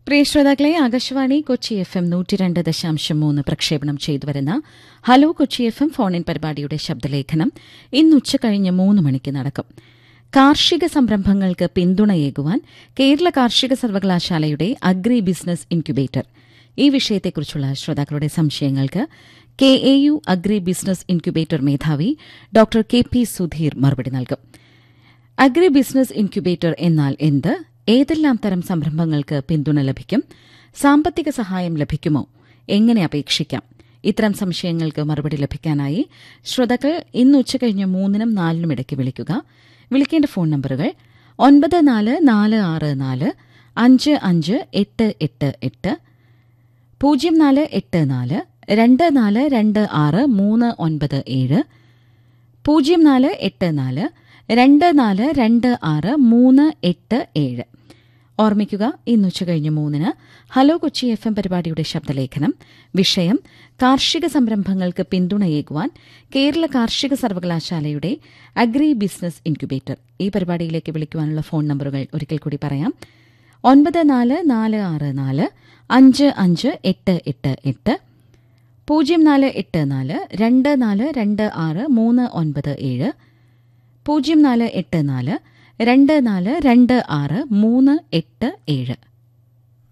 പ്രിയ ശ്രോതാക്കളെ Akashvani Kochi F M നൂറ്റി രണ്ട് ദശാംശം മൂന്ന് പ്രക്ഷേപണം ചെയ്തു വരുന്ന hello Kochi F M phone in പരിപാടിയുടെ ശബ്ദലേഖനം ഇന്ന് ഉച്ചകഴിഞ്ഞ് മൂന്ന് മണിക്ക് നടക്കും കാർഷിക സംരംഭങ്ങൾക്ക് പിന്തുണയേകുവാൻ കേരള കാർഷിക സർവകലാശാലയുടെ അഗ്രി ബിസിനസ് ഇൻക്യുബേറ്റർ ഈ വിഷയത്തെക്കുറിച്ചുള്ള ശ്രോതാക്കളുടെ സംശയങ്ങൾക്ക് K A U agri business incubator മേധാവി ഡോക്ടർ കെ പി സുധീർ മറുപടി നൽകും അഗ്രി ബിസിനസ് ഇൻക്യുബേറ്റർ എന്നാൽ എന്ത് ഏതെല്ലാം തരം സംരംഭങ്ങൾക്ക് പിന്തുണ ലഭിക്കും സാമ്പത്തിക സഹായം ലഭിക്കുമോ എങ്ങനെ അപേക്ഷിക്കാം ഇത്തരം സംശയങ്ങൾക്ക് മറുപടി ലഭിക്കാനായി ശ്രോതാക്കൾ ഇന്ന് ഉച്ചകഴിഞ്ഞ് മൂന്നിനും നാലിനും ഇടയ്ക്ക് വിളിക്കുക വിളിക്കേണ്ട ഫോൺ നമ്പറുകൾ ഒൻപത് നാല് നാല് ആറ് നാല് അഞ്ച് അഞ്ച് എട്ട് എട്ട് എട്ട് പൂജ്യം നാല് എട്ട് നാല് രണ്ട് നാല് രണ്ട് ആറ് മൂന്ന് ഒൻപത് ഏഴ് പൂജ്യം നാല് എട്ട് നാല് രണ്ട് നാല് രണ്ട് ആറ് മൂന്ന് എട്ട് ഏഴ് ഓർമ്മിക്കുക ഇന്ന് ഉച്ചകഴിഞ്ഞ് മൂന്നിന് ഹലോ കൊച്ചി എഫ് എം പരിപാടിയുടെ ശബ്ദലേഖനം വിഷയം കാർഷിക സംരംഭങ്ങൾക്ക് പിന്തുണയേകുവാൻ കേരള കാർഷിക സർവകലാശാലയുടെ അഗ്രി ബിസിനസ് ഇൻക്യുബേറ്റർ ഈ പരിപാടിയിലേക്ക് വിളിക്കുവാനുള്ള ഫോൺ നമ്പറുകൾ ഒരിക്കൽ കൂടി പറയാം ഒൻപത് നാല് നാല് ആറ് നാല് അഞ്ച് അഞ്ച് എട്ട് എട്ട് എട്ട് പൂജ്യം നാല് എട്ട് നാല് രണ്ട് നാല് രണ്ട് ആറ് മൂന്ന് ഒൻപത് ഏഴ് പൂജ്യം നാല് എട്ട് നാല് രണ്ട് നാല് രണ്ട് ആറ് മൂന്ന് എട്ട് ഏഴ്